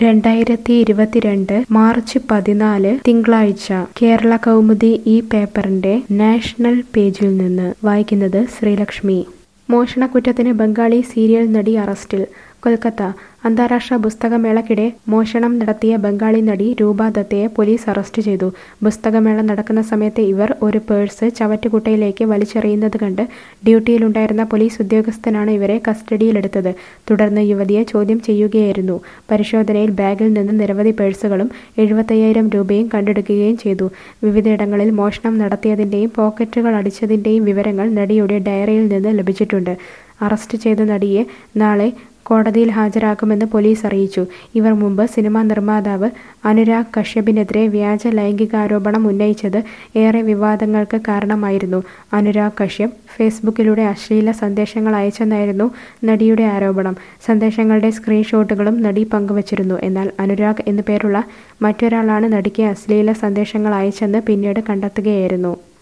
രണ്ടായിരത്തി ഇരുപത്തിരണ്ട് മാർച്ച് പതിനാല് തിങ്കളാഴ്ച കേരള കൗമുദി ഈ പേപ്പറിന്റെ നാഷണൽ പേജിൽ നിന്ന് വായിക്കുന്നത് ശ്രീലക്ഷ്മി മോഷണക്കുറ്റത്തിന് ബംഗാളി സീരിയൽ നടി അറസ്റ്റിൽ കൊൽക്കത്ത അന്താരാഷ്ട്ര പുസ്തകമേളയ്ക്കിടെ മോഷണം നടത്തിയ ബംഗാളി നടി രൂപ ദത്തയെ പോലീസ് അറസ്റ്റ് ചെയ്തു പുസ്തകമേള നടക്കുന്ന സമയത്ത് ഇവർ ഒരു പേഴ്സ് ചവറ്റുകുട്ടയിലേക്ക് വലിച്ചെറിയുന്നത് കണ്ട് ഡ്യൂട്ടിയിലുണ്ടായിരുന്ന പോലീസ് ഉദ്യോഗസ്ഥനാണ് ഇവരെ കസ്റ്റഡിയിലെടുത്തത് തുടർന്ന് യുവതിയെ ചോദ്യം ചെയ്യുകയായിരുന്നു പരിശോധനയിൽ ബാഗിൽ നിന്ന് നിരവധി പേഴ്സുകളും എഴുപത്തയ്യായിരം രൂപയും കണ്ടെടുക്കുകയും ചെയ്തു വിവിധയിടങ്ങളിൽ മോഷണം നടത്തിയതിന്റെയും പോക്കറ്റുകൾ അടിച്ചതിന്റെയും വിവരങ്ങൾ നടിയുടെ ഡയറിയിൽ നിന്ന് ലഭിച്ചിട്ടുണ്ട് അറസ്റ്റ് ചെയ്ത നടിയെ നാളെ കോടതിയിൽ ഹാജരാക്കുമെന്ന് പോലീസ് അറിയിച്ചു ഇവർ മുമ്പ് സിനിമാ നിർമ്മാതാവ് അനുരാഗ് കശ്യപിനെതിരെ വ്യാജ ലൈംഗികാരോപണം ഉന്നയിച്ചത് ഏറെ വിവാദങ്ങൾക്ക് കാരണമായിരുന്നു അനുരാഗ് കശ്യപ് ഫേസ്ബുക്കിലൂടെ അശ്ലീല സന്ദേശങ്ങൾ അയച്ചെന്നായിരുന്നു നടിയുടെ ആരോപണം സന്ദേശങ്ങളുടെ സ്ക്രീൻഷോട്ടുകളും നടി പങ്കുവച്ചിരുന്നു എന്നാൽ അനുരാഗ് എന്നു പേരുള്ള മറ്റൊരാളാണ് നടിക്ക് അശ്ലീല സന്ദേശങ്ങൾ അയച്ചെന്ന് പിന്നീട് കണ്ടെത്തുകയായിരുന്നു